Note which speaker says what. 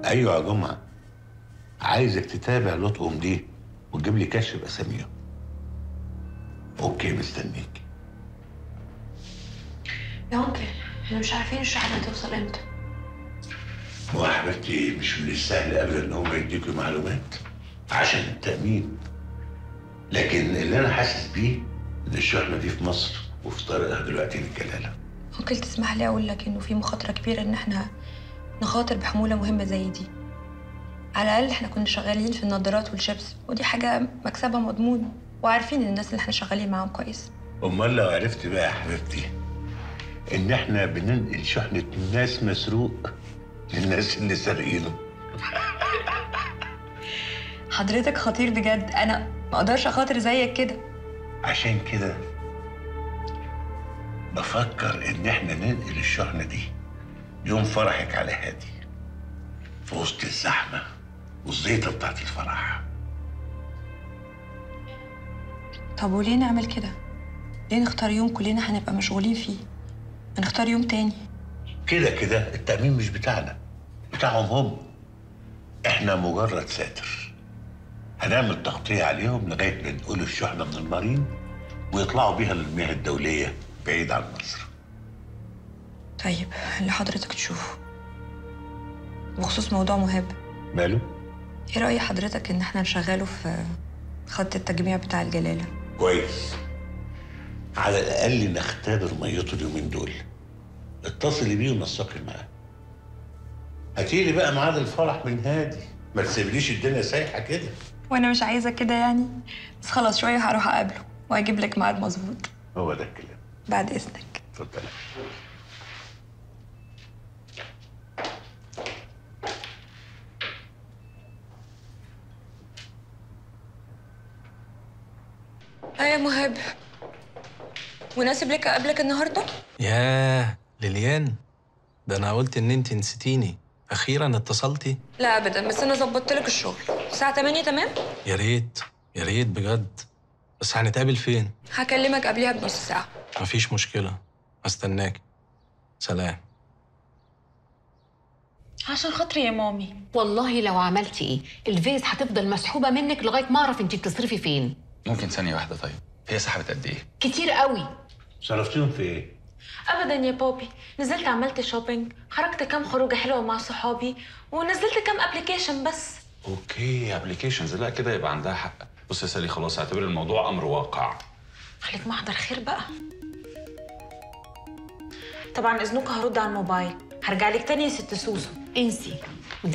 Speaker 1: ايوه يا جمعه عايزك تتابع لطقم دي وتجيب لي كشف باساميهم اوكي مستنيك
Speaker 2: يا انكل احنا مش عارفين الشحنه هتوصل امتى
Speaker 1: ما يا حبيبتي مش من السهل ابدا ان هم يديكوا معلومات عشان التامين لكن اللي انا حاسس بيه ان الشحنه دي في مصر وفي طريقها دلوقتي للجلاله
Speaker 2: ممكن تسمح لي اقول لك انه في مخاطره كبيره ان احنا نخاطر بحموله مهمه زي دي على الاقل احنا كنا شغالين في النظارات والشيبس ودي حاجه مكسبها مضمون وعارفين الناس اللي احنا شغالين معاهم كويس
Speaker 1: امال لو عرفت بقى يا حبيبتي ان احنا بننقل شحنه ناس مسروق للناس اللي سارقينه
Speaker 2: حضرتك خطير بجد انا ما اقدرش اخاطر زيك كده
Speaker 1: عشان كده بفكر ان احنا ننقل الشحنه دي يوم فرحك على هادي في وسط الزحمه والزيطه بتاعت الفرح
Speaker 2: طب وليه نعمل كده ليه نختار يوم كلنا هنبقى مشغولين فيه ما نختار يوم تاني
Speaker 1: كده كده التأمين مش بتاعنا بتاعهم هم احنا مجرد ساتر هنعمل تغطية عليهم لغاية ما نقول الشحنة من المارين ويطلعوا بيها للمياه الدولية بعيد عن مصر
Speaker 2: طيب اللي حضرتك تشوفه بخصوص موضوع مهاب
Speaker 1: ماله؟
Speaker 2: ايه رأي حضرتك ان احنا نشغله في خط التجميع بتاع الجلالة
Speaker 1: كويس على الأقل نختبر ميته اليومين دول اتصلي بيه ونسقي معاه هاتيلي بقى ميعاد الفرح من هادي ما تسيبليش الدنيا سايحة كده
Speaker 2: وانا مش عايزة كده يعني بس خلاص شوية هروح اقابله واجيب لك ميعاد مظبوط
Speaker 1: هو ده الكلام
Speaker 2: بعد اذنك
Speaker 1: اتفضل
Speaker 2: اه يا مهاب مناسب لك اقابلك النهارده
Speaker 3: ياه ليليان ده انا قلت ان انت نسيتيني اخيرا اتصلتي
Speaker 2: لا ابدا بس انا ظبطت لك الشغل الساعه 8 تمام
Speaker 3: يا ريت يا ريت بجد بس هنتقابل فين
Speaker 2: هكلمك قبلها بنص ساعه
Speaker 3: مفيش مشكله استناك سلام
Speaker 4: عشان خاطري يا مامي
Speaker 5: والله لو عملتي ايه الفيز هتفضل مسحوبه منك لغايه ما اعرف انت بتصرفي فين
Speaker 6: ممكن ثانية واحدة طيب هي سحبت قد إيه؟
Speaker 5: كتير قوي
Speaker 1: صرفتيهم في ايه؟
Speaker 4: ابدا يا بابي نزلت عملت شوبينج خرجت كام خروجه حلوه مع صحابي ونزلت كام ابلكيشن بس
Speaker 6: أوكي أبلكيشنز لا كده يبقى عندها حق بص يا سالي خلاص اعتبر الموضوع أمر واقع
Speaker 4: خليك محضر خير بقى طبعا اذنك هرد على الموبايل هرجع لك تاني يا ست سوسو انسي